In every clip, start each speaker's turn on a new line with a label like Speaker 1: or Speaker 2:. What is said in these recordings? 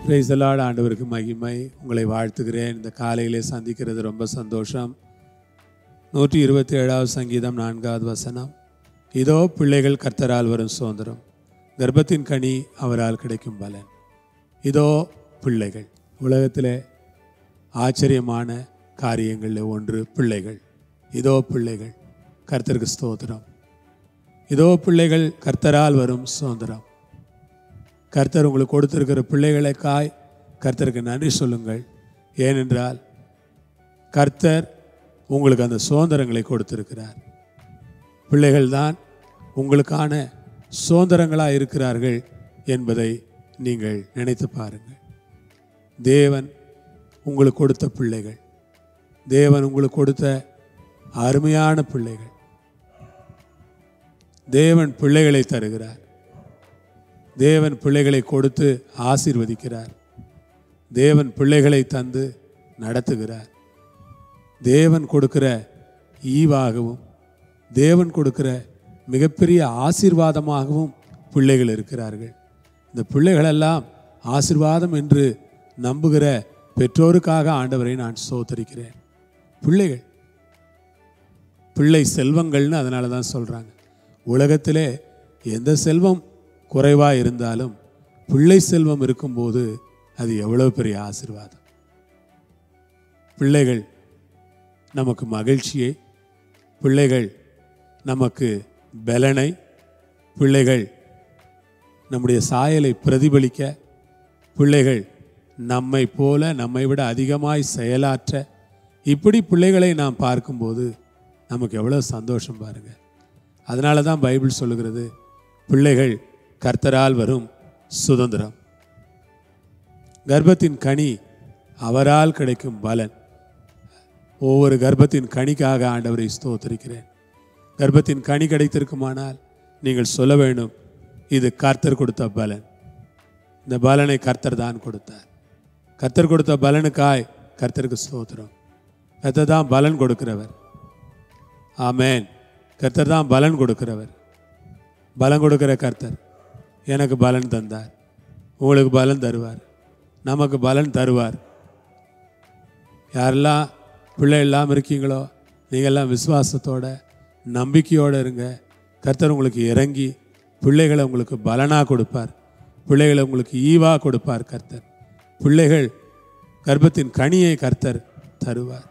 Speaker 1: பிரைசலாட் ஆண்டவருக்கு மகிமை உங்களை வாழ்த்துகிறேன் இந்த காலையிலே சந்திக்கிறது ரொம்ப சந்தோஷம் நூற்றி இருபத்தி ஏழாவது சங்கீதம் நான்காவது வசனம் இதோ பிள்ளைகள் கர்த்தரால் வரும் சுதந்திரம் கர்ப்பத்தின் கனி அவரால் கிடைக்கும் பலன் இதோ பிள்ளைகள் உலகத்தில் ஆச்சரியமான காரியங்களில் ஒன்று பிள்ளைகள் இதோ பிள்ளைகள் கர்த்தருக்கு ஸ்தோத்திரம் இதோ பிள்ளைகள் கர்த்தரால் வரும் சுதந்திரம் கர்த்தர் உங்களுக்கு கொடுத்திருக்கிற பிள்ளைகளுக்காய் கர்த்தருக்கு நன்றி சொல்லுங்கள் ஏனென்றால் கர்த்தர் உங்களுக்கு அந்த சுதந்திரங்களை கொடுத்திருக்கிறார் பிள்ளைகள் தான் உங்களுக்கான சுதந்திரங்களாக இருக்கிறார்கள் என்பதை நீங்கள் நினைத்து பாருங்கள் தேவன் உங்களுக்கு கொடுத்த பிள்ளைகள் தேவன் உங்களுக்கு கொடுத்த அருமையான பிள்ளைகள் தேவன் பிள்ளைகளை தருகிறார் தேவன் பிள்ளைகளை கொடுத்து ஆசீர்வதிக்கிறார் தேவன் பிள்ளைகளை தந்து நடத்துகிறார் தேவன் கொடுக்கிற ஈவாகவும் தேவன் கொடுக்கிற மிகப்பெரிய ஆசீர்வாதமாகவும் பிள்ளைகள் இருக்கிறார்கள் இந்த பிள்ளைகளெல்லாம் ஆசீர்வாதம் என்று நம்புகிற பெற்றோருக்காக ஆண்டவரை நான் சோத்தரிக்கிறேன் பிள்ளைகள் பிள்ளை செல்வங்கள்னு அதனால தான் சொல்கிறாங்க உலகத்திலே எந்த செல்வம் குறைவாக இருந்தாலும் பிள்ளை செல்வம் இருக்கும்போது அது எவ்வளவு பெரிய ஆசீர்வாதம் பிள்ளைகள் நமக்கு மகிழ்ச்சியை பிள்ளைகள் நமக்கு பலனை பிள்ளைகள் நம்முடைய சாயலை பிரதிபலிக்க பிள்ளைகள் நம்மை போல நம்மை விட அதிகமாய் செயலாற்ற இப்படி பிள்ளைகளை நாம் பார்க்கும்போது நமக்கு எவ்வளோ சந்தோஷம் பாருங்க அதனால தான் பைபிள் சொல்லுகிறது பிள்ளைகள் கர்த்தரால் வரும் சுதந்திரம் கர்ப்பத்தின் கனி அவரால் கிடைக்கும் பலன் ஒவ்வொரு கர்ப்பத்தின் கனிக்காக ஆண்டவரை ஸ்தோத்திருக்கிறேன் கர்ப்பத்தின் கனி கிடைத்திருக்குமானால் நீங்கள் சொல்ல வேண்டும் இது கர்த்தர் கொடுத்த பலன் இந்த பலனை கர்த்தர் தான் கொடுத்தார் கர்த்தர் கொடுத்த பலனுக்காய் கர்த்தருக்கு ஸ்தோத்திரம் கர்த்தர் தான் பலன் கொடுக்கிறவர் ஆமேன் கர்த்தர் தான் பலன் கொடுக்கிறவர் பலன் கொடுக்கிற கர்த்தர் எனக்கு பலன் தந்தார் உங்களுக்கு பலன் தருவார் நமக்கு பலன் தருவார் யாரெல்லாம் பிள்ளை இல்லாமல் இருக்கீங்களோ நீங்கள்லாம் விசுவாசத்தோட நம்பிக்கையோடு இருங்க கர்த்தர் உங்களுக்கு இறங்கி பிள்ளைகளை உங்களுக்கு பலனாக கொடுப்பார் பிள்ளைகளை உங்களுக்கு ஈவாக கொடுப்பார் கர்த்தர் பிள்ளைகள் கர்ப்பத்தின் கனியை கர்த்தர் தருவார்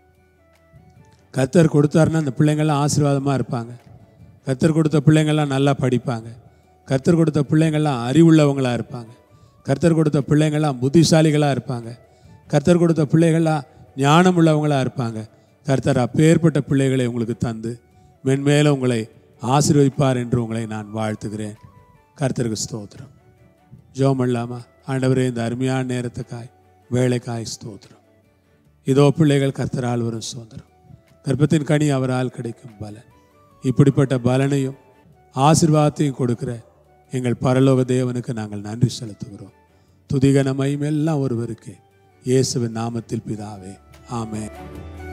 Speaker 1: கர்த்தர் கொடுத்தாருன்னா அந்த பிள்ளைங்கள்லாம் ஆசீர்வாதமாக இருப்பாங்க கர்த்தர் கொடுத்த பிள்ளைங்கள்லாம் நல்லா படிப்பாங்க கர்த்தர் கொடுத்த பிள்ளைங்கள்லாம் அறிவுள்ளவங்களாக இருப்பாங்க கர்த்தர் கொடுத்த பிள்ளைங்கள்லாம் புத்திசாலிகளாக இருப்பாங்க கர்த்தர் கொடுத்த பிள்ளைகள்லாம் ஞானம் உள்ளவங்களாக இருப்பாங்க கர்த்தர் அப்பேற்பட்ட பிள்ளைகளை உங்களுக்கு தந்து மென்மேலும் உங்களை ஆசீர்வதிப்பார் என்று உங்களை நான் வாழ்த்துகிறேன் கர்த்தருக்கு ஸ்தோத்திரம் ஜோம் இல்லாமா ஆண்டவரே இந்த அருமையான நேரத்துக்காய் வேலைக்காய் ஸ்தோத்திரம் இதோ பிள்ளைகள் கர்த்தரால் வரும் சுதந்திரம் கர்ப்பத்தின் கனி அவரால் கிடைக்கும் பலன் இப்படிப்பட்ட பலனையும் ஆசீர்வாதத்தையும் கொடுக்கிற எங்கள் பரலோக தேவனுக்கு நாங்கள் நன்றி செலுத்துகிறோம் துதிகனமையும் எல்லாம் ஒருவருக்கு இயேசுவின் நாமத்தில் பிதாவே ஆமென்